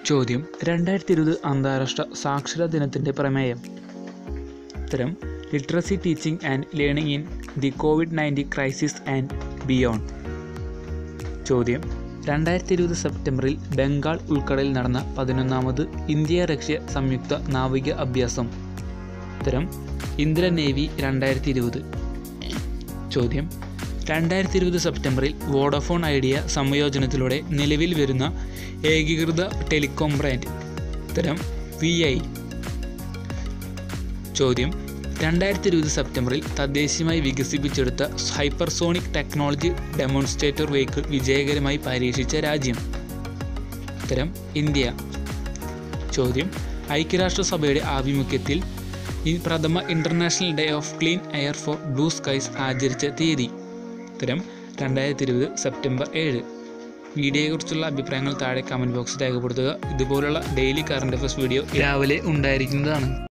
ചോദ്യം രണ്ടായിരത്തി ഇരുപത് അന്താരാഷ്ട്ര സാക്ഷരതാ ദിനത്തിൻ്റെ പ്രമേയം ഉത്തരം literacy teaching and learning in the COVID nineteen crisis and beyond ചോദ്യം രണ്ടായിരത്തി ഇരുപത് സെപ്റ്റംബറിൽ ബംഗാൾ ഉൾക്കടലിൽ നടന്ന പതിനൊന്നാമത് ഇന്ത്യ റഷ്യ സംയുക്ത നാവിക അഭ്യാസം ഉത്തരം ഇന്ദ്ര നേവി രണ്ടായിരത്തി ഇരുപത് ചോദ്യം രണ്ടായിരത്തി ഇരുപത് സെപ്റ്റംബറിൽ വോഡഫോൺ ഐഡിയ സംയോജനത്തിലൂടെ നിലവിൽ വരുന്ന ഏകീകൃത ടെലികോം ബ്രാൻഡ് ഉത്തരം വി ഐ ചോദ്യം രണ്ടായിരത്തി ഇരുപത് സെപ്റ്റംബറിൽ തദ്ദേശീയമായി വികസിപ്പിച്ചെടുത്ത ഹൈപ്പർസോണിക് ടെക്നോളജി ഡെമോൺസ്ട്രേറ്റർ വെഹിക്കിൾ വിജയകരമായി പരീക്ഷിച്ച രാജ്യം ഉത്തരം ഇന്ത്യ ചോദ്യം ഐക്യരാഷ്ട്രസഭയുടെ ആഭിമുഖ്യത്തിൽ ഈ പ്രഥമ international day of clean air for blue skies ആചരിച്ച തീയതി ഉത്തരം രണ്ടായിരത്തി ഇരുപത് സെപ്റ്റംബർ ഏഴ് വീഡിയോയെക്കുറിച്ചുള്ള അഭിപ്രായങ്ങൾ താഴെ കമൻറ്റ് ബോക്സിൽ രേഖപ്പെടുത്തുക ഇതുപോലുള്ള ഡെയിലി കറണ്ട് അഫയേഴ്സ് വീഡിയോ രാവിലെ ഉണ്ടായിരിക്കുന്നതാണ്